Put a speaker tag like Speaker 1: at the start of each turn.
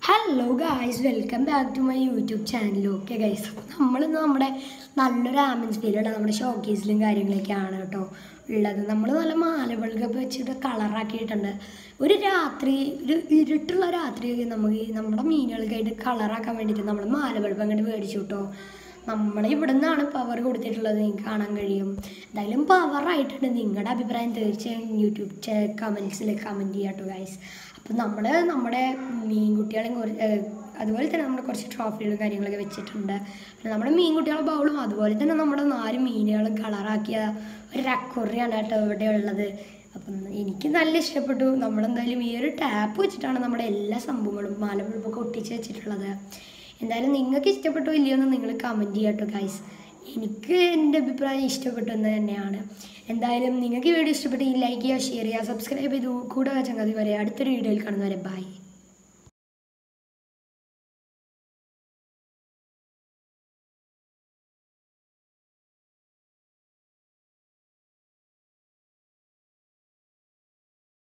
Speaker 1: hello guys welcome back to my YouTube channel okay guys നമ്മളിന്ന് നമ്മുടെ നല്ലൊരു ആംബിയൻസിലുള്ള നമ്മുടെ ഷോക്കേസിലും കാര്യങ്ങളൊക്കെയാണ് കേട്ടോ ഉള്ളത് നമ്മൾ നല്ല മാലബൾഗൊക്കെ വെച്ചിട്ട് കളറാക്കിയിട്ടുണ്ട് ഒരു രാത്രി ഒരു ഇരുട്ടുള്ള രാത്രി നമുക്ക് ഈ നമ്മുടെ മീനുകൾക്കായിട്ട് കളറാക്കാൻ വേണ്ടിയിട്ട് നമ്മൾ മാലബൾബ് അങ്ങോട്ട് മേടിച്ചു കേട്ടോ നമ്മൾ ഇവിടെ നിന്നാണ് പവർ കൊടുത്തിട്ടുള്ളത് നിങ്ങൾക്ക് കാണാൻ കഴിയും എന്തായാലും പവറായിട്ടുണ്ട് നിങ്ങളുടെ അഭിപ്രായം തീർച്ചയായും യൂട്യൂബ് കമൻസിൽ കമൻറ്റ് ചെയ്യാം കേട്ടോ ഗൈസ് അപ്പം നമ്മൾ നമ്മുടെ മീൻകുട്ടികളെയും കുറ- ഏഹ് അതുപോലെ തന്നെ നമ്മുടെ കുറച്ച് ട്രോഫികളും കാര്യങ്ങളൊക്കെ വെച്ചിട്ടുണ്ട് പിന്നെ നമ്മുടെ മീൻകുട്ടികളെ ബൗളും അതുപോലെ തന്നെ നമ്മുടെ നാല് മീനുകളും കളറാക്കിയ ഒരു അക്കുറിയാണ് കേട്ടോ ഇവിടെ ഉള്ളത് അപ്പം എനിക്ക് നല്ല ഇഷ്ടപ്പെട്ടു നമ്മളെന്തായാലും ഈ ഒരു ടാപ്പ് വെച്ചിട്ടാണ് നമ്മുടെ എല്ലാ സംഭവങ്ങളും മാലപ്പുഴപ്പൊക്കെ ഒട്ടിച്ച് വെച്ചിട്ടുള്ളത് എന്തായാലും നിങ്ങൾക്ക് ഇഷ്ടപ്പെട്ടോ ഇല്ലയോ എന്ന് നിങ്ങൾ കമൻറ്റ് ചെയ്യാം കേട്ടോ ഗൈസ് എനിക്ക് എൻ്റെ അഭിപ്രായം ഇഷ്ടപ്പെട്ടു എന്ന് തന്നെയാണ് എന്തായാലും നിങ്ങൾക്ക് ഈ വീഡിയോ ഇഷ്ടപ്പെട്ട് ലൈക്ക് ചെയ്യുക ഷെയർ ചെയ്യുക സബ്സ്ക്രൈബ് ചെയ്തു കൂടെ ചങ്ങാതി വരെ അടുത്തൊരു വീഡിയോയിൽ കാണുന്നവരെ ബൈ